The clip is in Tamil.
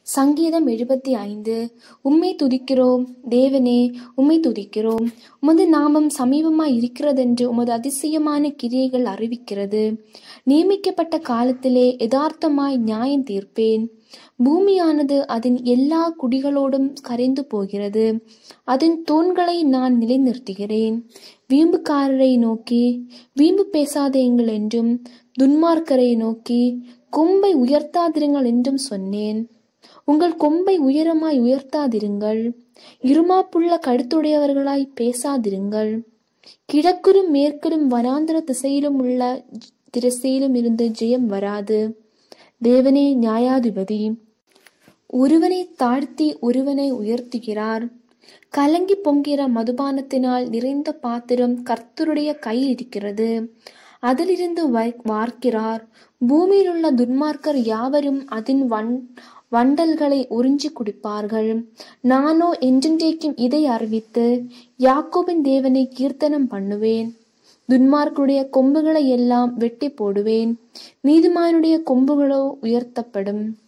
சங்கீதம் எழுபத்தி ஐந்து உம்மை துதிக்கிறோம் தேவனே உம்மை துதிக்கிறோம் உமது நாமம் சமீபமாய் இருக்கிறதென்று உமது அதிசயமான கிரியைகள் அறிவிக்கிறது நியமிக்கப்பட்ட காலத்திலே யதார்த்தமாய் நியாயம் தீர்ப்பேன் பூமியானது அதன் எல்லா குடிகளோடும் கரைந்து போகிறது அதன் தூண்களை நான் நிலைநிறுத்துகிறேன் வீம்புக்காரரை நோக்கி வீம்பு பேசாதேங்கள் என்றும் துன்மார்க்கரை நோக்கி கொம்பை உயர்த்தாதிருங்கள் என்றும் சொன்னேன் உங்கள் கொம்பை உயரமாய் உயர்த்தாதிருங்கள் இருமாப்புள்ள கழுத்துடையவர்களாய் பேசாதிருங்கள் கிழக்கிலும் மேற்கிலும் வனாந்திர திசையிலும் உள்ள திசையிலும் இருந்து ஜெயம் வராது தேவனே நியாயாதிபதி ஒருவனை தாழ்த்தி ஒருவனை உயர்த்துகிறார் கலங்கி பொங்கிற மதுபானத்தினால் நிறைந்த பாத்திரம் கர்த்தருடைய கையில் இருக்கிறது அதிலிருந்து வை- வார்க்கிறார் பூமியில் உள்ள துன்மார்க்கர் யாவரும் அதன் வன் வண்டல்களை உறிஞ்சி குடிப்பார்கள் நானோ என்றென்றைக்கும் இதை அறிவித்து யாக்கோபின் தேவனை கீர்த்தனம் பண்ணுவேன் துன்மார்க்குடைய கொம்புகளை எல்லாம் வெட்டி போடுவேன் நீதிமானுடைய கொம்புகளோ உயர்த்தப்படும்